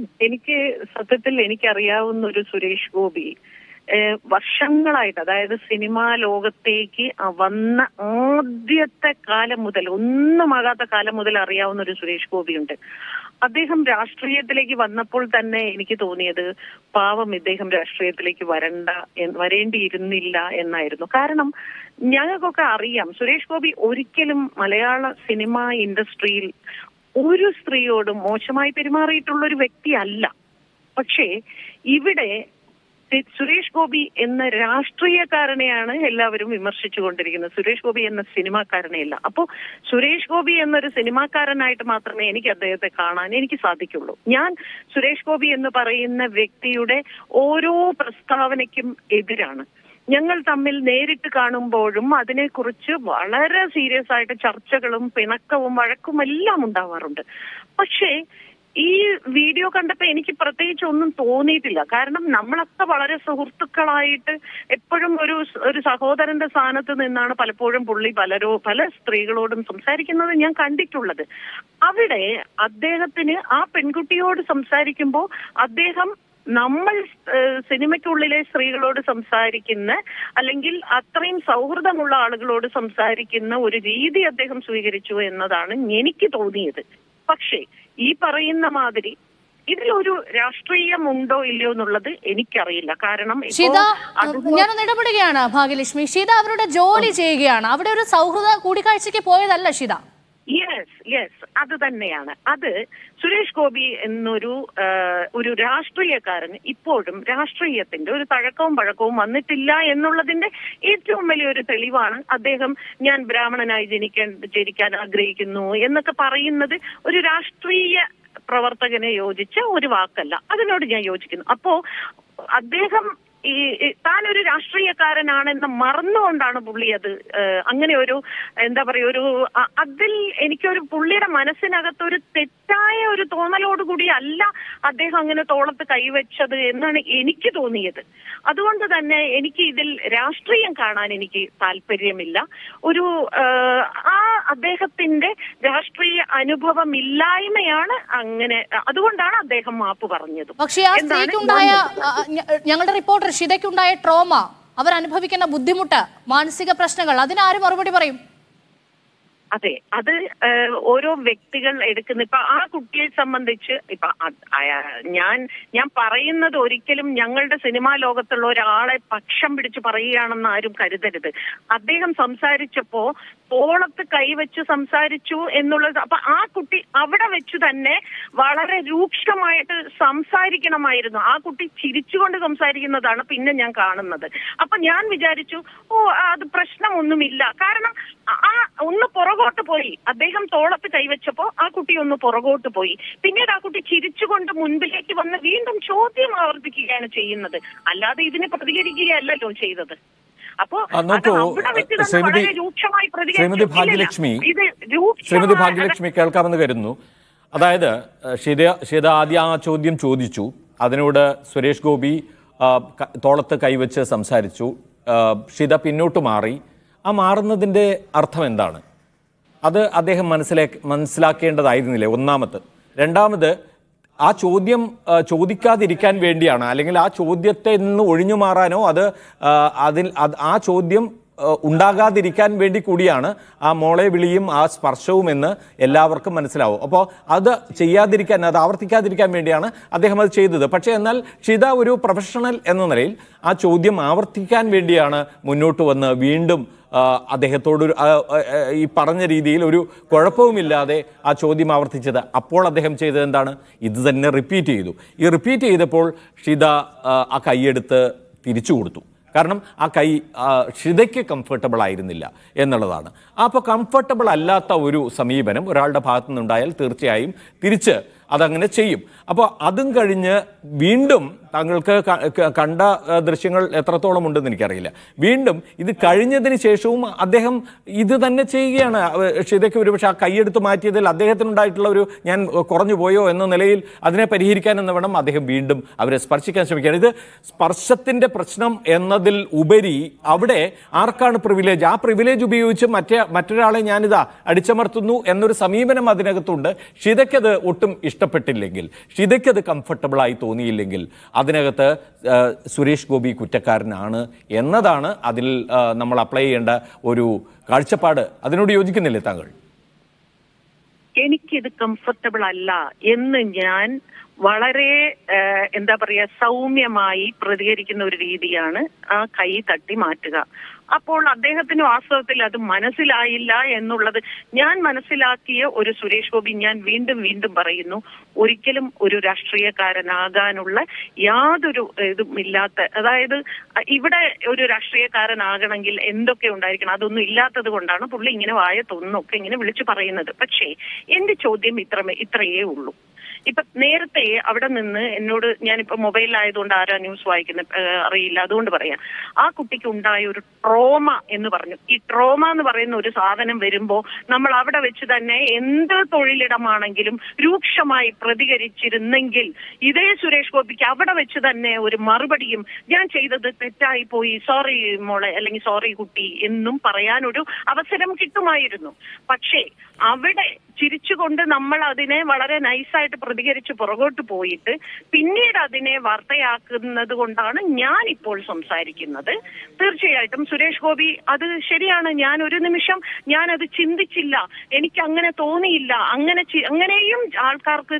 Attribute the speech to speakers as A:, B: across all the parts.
A: എനിക്ക് സത്യത്തിൽ എനിക്കറിയാവുന്ന ഒരു സുരേഷ് ഗോപി ഏഹ് വർഷങ്ങളായിട്ട് അതായത് സിനിമാ ലോകത്തേക്ക് വന്ന ആദ്യത്തെ കാലം മുതൽ ഒന്നുമാകാത്ത കാലം മുതൽ അറിയാവുന്ന ഒരു സുരേഷ് ഗോപിയുണ്ട് അദ്ദേഹം രാഷ്ട്രീയത്തിലേക്ക് വന്നപ്പോൾ തന്നെ എനിക്ക് തോന്നിയത് പാവം ഇദ്ദേഹം രാഷ്ട്രീയത്തിലേക്ക് വരണ്ട എന്ന് വരേണ്ടിയിരുന്നില്ല എന്നായിരുന്നു കാരണം ഞങ്ങൾക്കൊക്കെ അറിയാം സുരേഷ് ഗോപി ഒരിക്കലും മലയാള സിനിമാ ഇൻഡസ്ട്രിയിൽ ഒരു സ്ത്രീയോടും മോശമായി പെരുമാറിയിട്ടുള്ള ഒരു വ്യക്തിയല്ല പക്ഷേ ഇവിടെ സി- സുരേഷ് ഗോപി എന്ന രാഷ്ട്രീയക്കാരനെയാണ് എല്ലാവരും വിമർശിച്ചുകൊണ്ടിരിക്കുന്നത് സുരേഷ് ഗോപി എന്ന സിനിമാക്കാരനെയല്ല അപ്പോ സുരേഷ് ഗോപി എന്നൊരു സിനിമാക്കാരനായിട്ട് മാത്രമേ എനിക്ക് അദ്ദേഹത്തെ കാണാൻ എനിക്ക് സാധിക്കുള്ളൂ ഞാൻ സുരേഷ് ഗോപി എന്ന് പറയുന്ന വ്യക്തിയുടെ ഓരോ പ്രസ്താവനയ്ക്കും എതിരാണ് ഞങ്ങൾ തമ്മിൽ നേരിട്ട് കാണുമ്പോഴും അതിനെക്കുറിച്ച് വളരെ സീരിയസ് ആയിട്ട് ചർച്ചകളും പിണക്കവും വഴക്കും എല്ലാം ഉണ്ടാവാറുണ്ട് പക്ഷേ ഈ വീഡിയോ കണ്ടപ്പോ എനിക്ക് പ്രത്യേകിച്ച് ഒന്നും തോന്നിയിട്ടില്ല കാരണം നമ്മളൊക്കെ വളരെ സുഹൃത്തുക്കളായിട്ട് എപ്പോഴും ഒരു സ്- ഒരു സഹോദരന്റെ സ്ഥാനത്ത് നിന്നാണ് പലപ്പോഴും പുള്ളി പലരോ പല സ്ത്രീകളോടും സംസാരിക്കുന്നത് ഞാൻ കണ്ടിട്ടുള്ളത് അവിടെ അദ്ദേഹത്തിന് ആ പെൺകുട്ടിയോട് സംസാരിക്കുമ്പോൾ അദ്ദേഹം നമ്മൾ ഏഹ്, സിനിമയ്ക്കുള്ളിലെ സ്ത്രീകളോട് സംസാരിക്കുന്ന അല്ലെങ്കിൽ അത്രയും സൗഹൃദമുള്ള ആളുകളോട് സംസാരിക്കുന്ന ഒരു രീതി അദ്ദേഹം സ്വീകരിച്ചു എന്നതാണ് എനിക്ക് തോന്നിയത് പക്ഷേ ഈ പറയുന്ന മാതിരി ഇതിലൊരു രാഷ്ട്രീയമുണ്ടോ ഇല്ലയോ എന്നുള്ളത് എനിക്കറിയില്ല കാരണം ഇപ്പോ
B: ഷീത
A: അതുപോ-
B: ഞാനൊന്ന് ഇടപെടുകയാണ് ഭാഗ്യലക്ഷ്മി ഷീത അവരുടെ ജോലി ചെയ്യുകയാണ് അവിടെ ഒരു സൗഹൃദ കൂടിക്കാഴ്ചയ്ക്ക് പോയതല്ല ഷീത
A: യെസ് യെസ് അത് തന്നെയാണ് അത് സുരേഷ് ഗോപി എന്നൊരു ആ, ഒരു രാഷ്ട്രീയക്കാരൻ ഇപ്പോഴും രാഷ്ട്രീയത്തിന്റെ ഒരു തഴക്കവും പഴക്കവും വന്നിട്ടില്ല എന്നുള്ളതിന്റെ ഏറ്റവും വലിയൊരു തെളിവാണ് അദ്ദേഹം ഞാൻ ബ്രാഹ്മണനായി ജനിക്കാൻ ജനിക്കാൻ ആഗ്രഹിക്കുന്നു എന്നൊക്കെ പറയുന്നത് ഒരു രാഷ്ട്രീയ പ്രവർത്തകനെ യോജിച്ച ഒരു വാക്കല്ല അതിനോട് ഞാൻ യോജിക്കുന്നു അപ്പോ അദ്ദേഹം ഈ ഈ താനൊരു രാഷ്ട്രീയക്കാരനാണെന്ന് മറന്നുകൊണ്ടാണ് പുള്ളി അത് ഏഹ്, അങ്ങനെ ഒരു എന്താ പറയാ ഒരു അ- അതിൽ എനിക്കൊരു പുള്ളിയുടെ മനസ്സിനകത്ത് ഒരു തെറ്റായ ഒരു തോന്നലോടുകൂടി അല്ല അദ്ദേഹം അങ്ങനെ തോളത്ത് കൈവച്ചത് എന്നാണ് എനിക്ക് തോന്നിയത് അതുകൊണ്ട് തന്നെ എനിക്ക് ഇതിൽ രാഷ്ട്രീയം കാണാൻ എനിക്ക് താല്പര്യമില്ല ഒരു ഏഹ്, ആ അദ്ദേഹത്തിന്റെ രാഷ്ട്രീയ അനുഭവമില്ലായ്മയാണ് അങ്ങനെ അതുകൊണ്ടാണ് അദ്ദേഹം മാപ്പ് പറഞ്ഞത്
B: പക്ഷേ ആ സ്ത്രീക്കുണ്ടായ ആ, ഞ- ഞങ്ങളുടെ റിപ്പോർട്ടർ ഷിതയ്ക്കുണ്ടായ ട്രോമ അവർ അനുഭവിക്കുന്ന ബുദ്ധിമുട്ട് മാനസിക പ്രശ്നങ്ങൾ അതിനാരും മറുപടി പറയും
A: അതെ അത് ഏഹ്, ഓരോ വ്യക്തികൾ എടുക്കുന്ന ഇപ്പൊ ആ കുട്ടിയെ സംബന്ധിച്ച് ഇപ്പൊ അത് അയാ- ഞാൻ ഞാൻ പറയുന്നത് ഒരിക്കലും ഞങ്ങളുടെ സിനിമാ ലോകത്തുള്ള ഒരാളെ പക്ഷം പിടിച്ച് പറയുകയാണെന്ന് ആരും കരുതരുത് അദ്ദേഹം സംസാരിച്ചപ്പോ തോളത്ത് കൈവച്ച് സംസാരിച്ചു എന്നുള്ളത് അപ്പൊ ആ കുട്ടി അവിടെ വെച്ച് തന്നെ വളരെ രൂക്ഷമായിട്ട് സംസാരിക്കണമായിരുന്നു ആ കുട്ടി ചിരിച്ചുകൊണ്ട് സംസാരിക്കുന്നതാണ് പിന്നെ ഞാൻ കാണുന്നത് അപ്പൊ ഞാൻ വിചാരിച്ചു ഓ അത് പ്രശ്നമൊന്നുമില്ല കാരണം ആ ഒന്ന് പുറകോട്ട് പോയി അദ്ദേഹം തോളത്ത് കൈവച്ചപ്പോ ആ കുട്ടി ഒന്ന് പുറകോട്ട് പോയി പിന്നീട് ആ കുട്ടി ചിരിച്ചുകൊണ്ട് മുൻപിലേക്ക് വന്ന് വീണ്ടും ചോദ്യം ആവർത്തിക്കുകയാണ് ചെയ്യുന്നത് അല്ലാതെ ഇതിന് പ്രതികരിക്കുകയല്ലല്ലോ ചെയ്തത് അപ്പോ
C: ആ, നോക്കൂ,
A: അത് അവിടെ വെച്ച് തന്നെ
C: ശ്രീമതി-
A: വളരെ രൂക്ഷമായി പ്രതികരിച്ചു.
C: ശ്രീമതി
A: ഇല്ലില്ല.
C: ഭാഗ്യലക്ഷ്മി,
A: ഇത് രൂക്ഷമായ-
C: ശ്രീമതി ഭാഗ്യലക്ഷ്മി കേൾക്കാമെന്ന് കരുതുന്നു അതായത് ഏഹ്, ഷീത ഷീത ആദ്യം ആ ചോദ്യം ചോദിച്ചു അതിനോട് സുരേഷ് ഗോപി ആ, ക- തോളത്ത് കൈവച്ച് സംസാരിച്ചു ആ, ഷിത പിന്നോട്ട് മാറി ആ മാറുന്നതിൻ്റെ അർത്ഥം എന്താണ് അത് അദ്ദേഹം മനസ്സിലാക്കി മനസ്സിലാക്കേണ്ടതായിരുന്നില്ലേ ഒന്നാമത് രണ്ടാമത് ആ ചോദ്യം ആ, ചോദിക്കാതിരിക്കാൻ വേണ്ടിയാണ് അല്ലെങ്കിൽ ആ ചോദ്യത്തെ നിന്ന് ഒഴിഞ്ഞു മാറാനോ അത് ആ, അതിൽ അത് ആ ചോദ്യം ആ, ഉണ്ടാകാതിരിക്കാൻ വേണ്ടി കൂടിയാണ് ആ മോളെ വിളിയും ആ സ്പർശവും എന്ന് എല്ലാവർക്കും മനസ്സിലാവും അപ്പോൾ അത് ചെയ്യാതിരിക്കാൻ അത് ആവർത്തിക്കാതിരിക്കാൻ വേണ്ടിയാണ് അദ്ദേഹം അത് ചെയ്തത് പക്ഷേ എന്നാൽ ഷിത ഒരു പ്രൊഫഷണൽ എന്ന നിലയിൽ ആ ചോദ്യം ആവർത്തിക്കാൻ വേണ്ടിയാണ് മുന്നോട്ട് വന്ന് വീണ്ടും ആ, അദ്ദേഹത്തോട് ഒരു, ആ, ആ, ആ, ഈ പറഞ്ഞ രീതിയിൽ ഒരു കുഴപ്പവുമില്ലാതെ ആ ചോദ്യം ആവർത്തിച്ചത് അപ്പോൾ അദ്ദേഹം ചെയ്തത് എന്താണ് ഇത് തന്നെ റിപ്പീറ്റ് ചെയ്തു ഈ റിപ്പീറ്റ് ചെയ്തപ്പോൾ ഷിത ആ, ആ കൈയെടുത്ത് തിരിച്ചു കൊടുത്തു കാരണം ആ കൈ ആ, ഷിതയ്ക്ക് കംഫർട്ടബിൾ ആയിരുന്നില്ല എന്നുള്ളതാണ് അപ്പോൾ കംഫർട്ടബിൾ അല്ലാത്ത ഒരു സമീപനം ഒരാളുടെ ഭാഗത്തു നിന്നുണ്ടായാൽ തീർച്ചയായും തിരിച്ച് അതങ്ങനെ ചെയ്യും അപ്പോൾ അതും കഴിഞ്ഞ് വീണ്ടും താങ്കൾക്ക് ക- ക- കണ്ട ആ, ദൃശ്യങ്ങൾ എത്രത്തോളം ഉണ്ടെന്ന് എനിക്കറിയില്ല വീണ്ടും ഇത് കഴിഞ്ഞതിന് ശേഷവും അദ്ദേഹം ഇത് തന്നെ ചെയ്യുകയാണ് അവ- ഷിതയ്ക്ക് ഒരുപക്ഷെ ആ കൈയെടുത്ത് മാറ്റിയതിൽ അദ്ദേഹത്തിനുണ്ടായിട്ടുള്ള ഒരു ഞാൻ കുറഞ്ഞു പോയോ എന്ന നിലയിൽ അതിനെ പരിഹരിക്കാൻ എന്ന് വേണം അദ്ദേഹം വീണ്ടും അവരെ സ്പർശിക്കാൻ ശ്രമിക്കുകയാണ് ഇത് സ്പർശത്തിന്റെ പ്രശ്നം എന്നതിൽ ഉപരി അവിടെ ആർക്കാണ് പ്രിവിലേജ് ആ പ്രിവിലേജ് ഉപയോഗിച്ച് മറ്റേ മറ്റൊരാളെ ഞാനിതാ അടിച്ചമർത്തുന്നു എന്നൊരു സമീപനം അതിനകത്തുണ്ട് ഷിതയ്ക്കത് ഒട്ടും ഇഷ്ടപ്പെട്ടില്ലെങ്കിൽ ഷിതയ്ക്ക് അത് കംഫർട്ടബിളായി തോന്നിയില്ലെങ്കിൽ അതിനകത്ത് ആ, സുരേഷ് ഗോപി കുറ്റക്കാരനാണ് എന്നതാണ് അതിൽ ആ, നമ്മൾ അപ്ലൈ ചെയ്യേണ്ട ഒരു കാഴ്ചപ്പാട് അതിനോട് യോജിക്കുന്നില്ലേ താങ്കൾ
A: എനിക്കിത് കംഫർട്ടബിൾ അല്ല എന്ന് ഞാൻ വളരെ ഏഹ്, എന്താ പറയാ സൗമ്യമായി പ്രതികരിക്കുന്ന ഒരു രീതിയാണ് ആ കൈ തട്ടി മാറ്റുക അപ്പോൾ അദ്ദേഹത്തിന് വാസ്തവത്തിൽ അത് മനസ്സിലായില്ല എന്നുള്ളത് ഞാൻ മനസ്സിലാക്കിയ ഒരു സുരേഷ് ഗോപി ഞാൻ വീണ്ടും വീണ്ടും പറയുന്നു ഒരിക്കലും ഒരു രാഷ്ട്രീയക്കാരനാകാനുള്ള യാതൊരു ഇതും ഇല്ലാത്ത അതായത് ഇവിടെ ഒരു രാഷ്ട്രീയക്കാരനാകണമെങ്കിൽ എന്തൊക്കെ ഉണ്ടായിരിക്കണം അതൊന്നും ഇല്ലാത്തത് കൊണ്ടാണ് പുള്ളി ഇങ്ങനെ വായ തൊന്നൊക്കെ ഇങ്ങനെ വിളിച്ചു പറയുന്നത് പക്ഷേ എന്റെ ചോദ്യം ഇത്ര ഇത്രയേ ഉള്ളൂ ഇപ്പൊ നേരത്തെ അവിടെ നിന്ന് എന്നോട് ഞാനിപ്പോ മൊബൈലിലായതുകൊണ്ട് ആരാ ന്യൂസ് വായിക്കുന്ന ഏഹ്, അറിയില്ല അതുകൊണ്ട് പറയാം ആ കുട്ടിക്ക് ഉണ്ടായ ഒരു ട്രോമ എന്ന് പറഞ്ഞു ഈ ട്രോമ എന്ന് പറയുന്ന ഒരു സാധനം വരുമ്പോ നമ്മൾ അവിടെ വെച്ച് തന്നെ എന്ത് തൊഴിലിടമാണെങ്കിലും രൂക്ഷമായി പ്രതികരിച്ചിരുന്നെങ്കിൽ ഇതേ സുരേഷ് ഗോപിക്ക് അവിടെ വെച്ച് തന്നെ ഒരു മറുപടിയും ഞാൻ ചെയ്തത് തെറ്റായി പോയി സോറി മോളെ അല്ലെങ്കിൽ സോറി കുട്ടി എന്നും പറയാനൊരു അവസരം കിട്ടുമായിരുന്നു പക്ഷേ അവിടെ ചിരിച്ചുകൊണ്ട് നമ്മൾ അതിനെ വളരെ നൈസായിട്ട് പ്രതികരിച്ച് പുറകോട്ട് പോയിട്ട് പിന്നീട് അതിനെ വാർത്തയാക്കുന്നത് കൊണ്ടാണ് ഞാൻ ഇപ്പോൾ സംസാരിക്കുന്നത് തീർച്ചയായിട്ടും സുരേഷ് ഗോപി അത് ശരിയാണ് ഞാൻ ഒരു നിമിഷം ഞാൻ അത് ചിന്തിച്ചില്ല എനിക്ക് അങ്ങനെ തോന്നിയില്ല അങ്ങനെ ചി- അങ്ങനെയും ആൾക്കാർക്ക്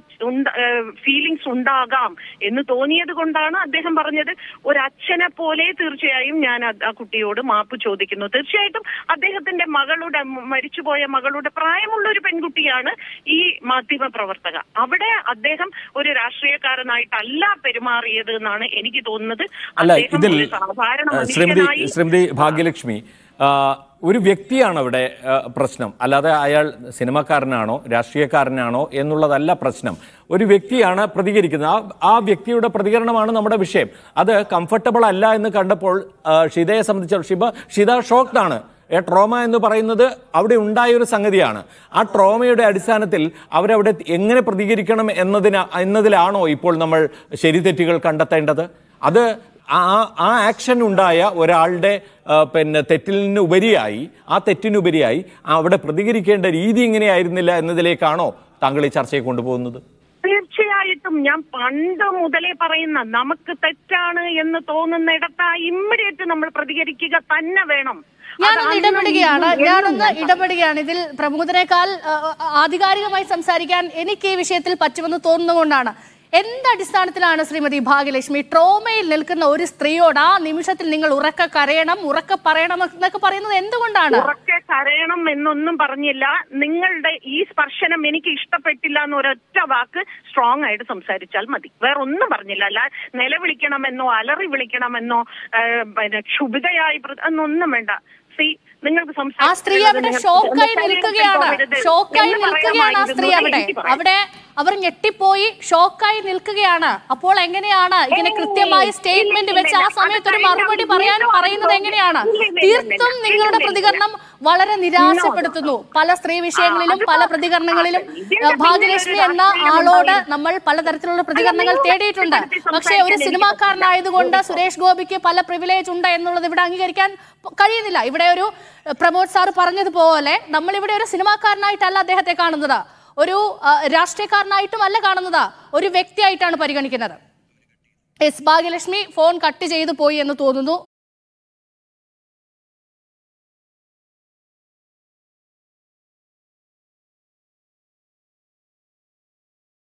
A: ഫീലിങ്സ് ഉണ്ടാകാം എന്ന് തോന്നിയത് കൊണ്ടാണ് അദ്ദേഹം പറഞ്ഞത് ഒരു അച്ഛനെ പോലെ തീർച്ചയായും ഞാൻ ആ- ആ കുട്ടിയോട് മാപ്പ് ചോദിക്കുന്നു തീർച്ചയായിട്ടും അദ്ദേഹത്തിന്റെ മകളുടെ മരിച്ചുപോയ മകളുടെ പ്രായമുള്ള ഒരു പെൺകുട്ടിയാണ് ഈ മാധ്യമ പ്രവർത്തക അവിടെ അദ്ദേഹം ഒരു രാഷ്ട്രീയക്കാരനായിട്ടല്ല പെരുമാറിയത് എന്നാണ് എനിക്ക് തോന്നുന്നത്
C: അല്ല
A: അദ്ദേഹം
C: ഇതിൽ
A: ഒരു സാധാരണ
C: ആ, ശ്രീമതി
A: മനുഷ്യനായി
C: ശ്രീമതി ഭാഗ്യലക്ഷ്മി ആ, ഒരു വ്യക്തിയാണ് അവിടെ ആ, പ്രശ്നം അല്ലാതെ അയാൾ സിനിമക്കാരനാണോ രാഷ്ട്രീയക്കാരനാണോ എന്നുള്ളതല്ല പ്രശ്നം ഒരു വ്യക്തിയാണ് പ്രതികരിക്കുന്നത് ആ ആ വ്യക്തിയുടെ പ്രതികരണമാണ് നമ്മുടെ വിഷയം അത് കംഫർട്ടബിൾ അല്ല എന്ന് കണ്ടപ്പോൾ ആ, ഷിതയെ സംബന്ധിച്ച ഷിബ ഷിത ഷോക്ക്ഡ് ആണ് ഏ ട്രോമ എന്ന് പറയുന്നത് അവിടെ ഉണ്ടായ ഒരു സംഗതിയാണ് ആ ട്രോമയുടെ അടിസ്ഥാനത്തിൽ അവരവിടെ എങ്ങനെ പ്രതികരിക്കണം എന്നതിന് എന്നതിലാണോ ഇപ്പോൾ നമ്മൾ ശരിതെറ്റുകൾ കണ്ടെത്തേണ്ടത് അത് ആ ആ ആക്ഷൻ ഉണ്ടായ ഒരാളുടെ ആ, പിന്നെ തെറ്റിന് ഉപരിയായി ആ തെറ്റിനുപരിയായി അവിടെ പ്രതികരിക്കേണ്ട രീതി ഇങ്ങനെയായിരുന്നില്ല എന്നതിലേക്കാണോ താങ്കൾ ഈ ചർച്ചയെ കൊണ്ടുപോകുന്നത്
A: തീർച്ചയായിട്ടും ഞാൻ പണ്ട് മുതലേ പറയുന്ന നമുക്ക് തെറ്റാണ് എന്ന് തോന്നുന്നിടത്ത് ഇമ്മീഡിയറ്റ് നമ്മൾ പ്രതികരിക്കുക തന്നെ വേണം അത്
B: ഞാനൊന്ന്
A: അന്നും
B: ഇടപെടുകയാണ്
A: ഇന്നും
B: ഞാനൊന്ന്
A: എന്നും ഞാൻ
B: ഇടപെടുകയാണ് ഇതിൽ പ്രമുഖനേക്കാൾ ആ, ആധികാരികമായി സംസാരിക്കാൻ എനിക്ക് ഈ വിഷയത്തിൽ പറ്റുമെന്ന് തോന്നുന്നുകൊണ്ടാണ് എന്തടിസ്ഥാനത്തിലാണ് ശ്രീമതി ഭാഗ്യലക്ഷ്മി ട്രോമയിൽ നിൽക്കുന്ന ഒരു സ്ത്രീയോട് ആ നിമിഷത്തിൽ നിങ്ങൾ ഉറക്ക കരയണം ഉറക്ക പറയണം എന്നൊക്കെ പറയുന്നത് എന്തുകൊണ്ടാണ്
A: ഉറക്കെ കരയണം എന്നൊന്നും പറഞ്ഞില്ല നിങ്ങളുടെ ഈ സ്പർശനം എനിക്ക് ഇഷ്ടപ്പെട്ടില്ല എന്ന് ഒരൊറ്റ വാക്ക് സ്ട്രോങ് ആയിട്ട് സംസാരിച്ചാൽ മതി വേറെ ഒന്നും പറഞ്ഞില്ല അല്ല നിലവിളിക്കണമെന്നോ അലറി വിളിക്കണമെന്നോ ആ, പിന്നെ ക്ഷുഭിതയായി പ്ര- എന്നൊന്നും വേണ്ട സി നിങ്ങൾക്ക്
B: ആ സ്ത്രീ അവിടെ ഷോക്കായി നിൽക്കുകയാണ് ഷോക്കായി നിൽക്കുകയാണ് ആ സ്ത്രീ അവിടെ അവിടെ അവർ ഞെട്ടിപ്പോയി ഷോക്കായി നിൽക്കുകയാണ് അപ്പോൾ എങ്ങനെയാണ് ഇങ്ങനെ കൃത്യമായി സ്റ്റേറ്റ്മെന്റ് വെച്ച് ആ സമയത്ത് ഒരു മറുപടി പറയാൻ പറയുന്നത് എങ്ങനെയാണ് തീർത്തും നിങ്ങളുടെ പ്രതികരണം വളരെ നിരാശപ്പെടുത്തുന്നു പല സ്ത്രീ വിഷയങ്ങളിലും പല പ്രതികരണങ്ങളിലും ഏഹ്, ഭാഗ്യലക്ഷ്മി എന്ന ആളോട് നമ്മൾ പലതരത്തിലുള്ള പ്രതികരണങ്ങൾ തേടിയിട്ടുണ്ട് പക്ഷേ ഒരു സിനിമാക്കാരനായതുകൊണ്ട് സുരേഷ് ഗോപിക്ക് പല പ്രിവിലേജ് ഉണ്ട് എന്നുള്ളത് ഇവിടെ അംഗീകരിക്കാൻ പ- കഴിയുന്നില്ല ഇവിടെ ഒരു ഏഹ്, പ്രമോദ് സാർ പറഞ്ഞതുപോലെ നമ്മൾ ഇവിടെ ഒരു സിനിമാക്കാരനായിട്ടല്ല അദ്ദേഹത്തെ കാണുന്നത് ഒരു ആ, രാഷ്ട്രീയക്കാരനായിട്ടും അല്ല കാണുന്നത് ഒരു വ്യക്തിയായിട്ടാണ് പരിഗണിക്കുന്നത് എസ് ഭാഗ്യലക്ഷ്മി ഫോൺ കട്ട് ചെയ്തു പോയി എന്ന് തോന്നുന്നു